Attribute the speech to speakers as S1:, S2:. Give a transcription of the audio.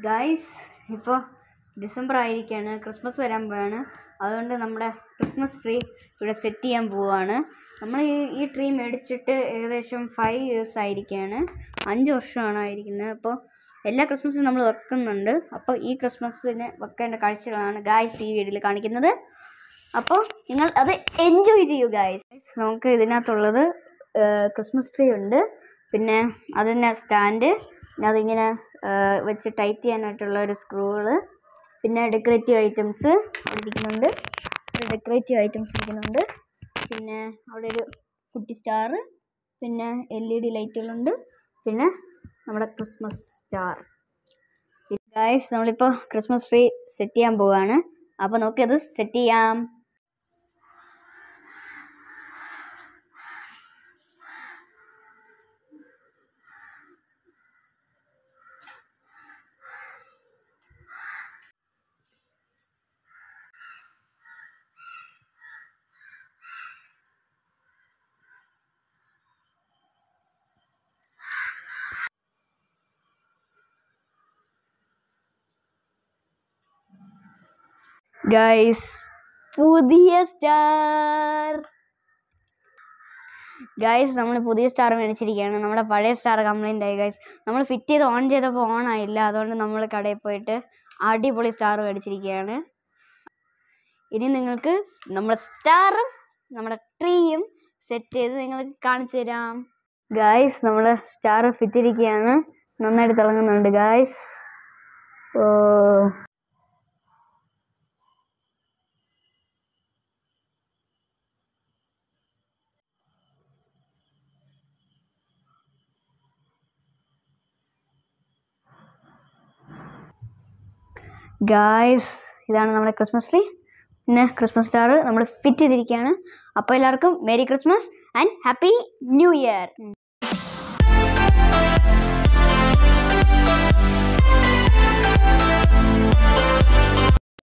S1: guys ഇപ്പോൾ December ആയിരിക്കുകയാണ് Christmas വരാൻ പോവാണ് അതുകൊണ്ട് നമ്മുടെ ക്രിസ്മസ് ട്രീ ഇവിടെ സെറ്റ് ചെയ്യാൻ പോവുകയാണ് നമ്മൾ ഈ ഈ ട്രീ മേടിച്ചിട്ട് ഏകദേശം ഫൈവ് ഇയേഴ്സ് ആയിരിക്കുകയാണ് അഞ്ച് വർഷമാണ് ആയിരിക്കുന്നത് അപ്പോൾ എല്ലാ ക്രിസ്മസും നമ്മൾ വെക്കുന്നുണ്ട് അപ്പോൾ ഈ ക്രിസ്മസിന് വെക്കേണ്ട കാഴ്ചകളാണ് ഗായ്സ് ഈ വീഡിയോയിൽ കാണിക്കുന്നത് അപ്പോൾ നിങ്ങൾ അത് എൻജോയ് ചെയ്യൂ ഗായ്സ് നമുക്ക് ഇതിനകത്തുള്ളത് ക്രിസ്മസ് ട്രീ ഉണ്ട് പിന്നെ അതിന് സ്റ്റാൻഡ് പിന്നെ അതിങ്ങനെ ആ, വെച്ച് ടൈറ്റ് ചെയ്യാനായിട്ടുള്ള ഒരു സ്ക്രൂകള് പിന്നെ ഡെക്കറേറ്റീവ് ഐറ്റംസ് അവിടെ ഇരിക്കുന്നുണ്ട് ഡെക്കറേറ്റീവ് ഐറ്റംസ് ഇരിക്കുന്നുണ്ട് പിന്നെ അവിടെ ഒരു കുട്ടി സ്റ്റാർ പിന്നെ എൽ ഇ ഡി ലൈറ്റുകളുണ്ട് പിന്നെ നമ്മുടെ ക്രിസ്മസ് സ്റ്റാർ ഗായ്സ് നമ്മളിപ്പോൾ ക്രിസ്മസ് ട്രീ സെറ്റ് ചെയ്യാൻ പോവുകയാണ് അപ്പോൾ നമുക്കത് സെറ്റ് ചെയ്യാം ഗൈസ് പുതിയ സ്റ്റാർ ഗൈസ് നമ്മൾ പുതിയ സ്റ്റാർ മേടിച്ചിരിക്കുകയാണ് നമ്മുടെ പഴയ സ്റ്റാർ കംപ്ലൈൻ്റ് ആയി ഗൈസ് നമ്മൾ ഫിറ്റ് ചെയ്ത് ഓൺ ചെയ്തപ്പോൾ ഓൺ ആയില്ല അതുകൊണ്ട് നമ്മൾ കടയിൽ പോയിട്ട് അടിപൊളി സ്റ്റാർ മേടിച്ചിരിക്കുകയാണ് ഇനി നിങ്ങൾക്ക് നമ്മുടെ സ്റ്റാറും നമ്മുടെ ട്രീയും സെറ്റ് ചെയ്ത് നിങ്ങൾക്ക് കാണിച്ചു തരാം ഗായ്സ് നമ്മൾ സ്റ്റാർ ഫിറ്റ് ഇരിക്കുകയാണ് നന്നായിട്ട് തിളങ്ങുന്നുണ്ട് ഗായ്സ് ഓ ഗായ്സ് ഇതാണ് നമ്മുടെ ക്രിസ്മസ് ട്രീ പിന്നെ ക്രിസ്മസ് സ്റ്റാർ നമ്മൾ ഫിറ്റ് ചെയ്തിരിക്കുകയാണ് അപ്പോൾ എല്ലാവർക്കും merry Christmas and happy new year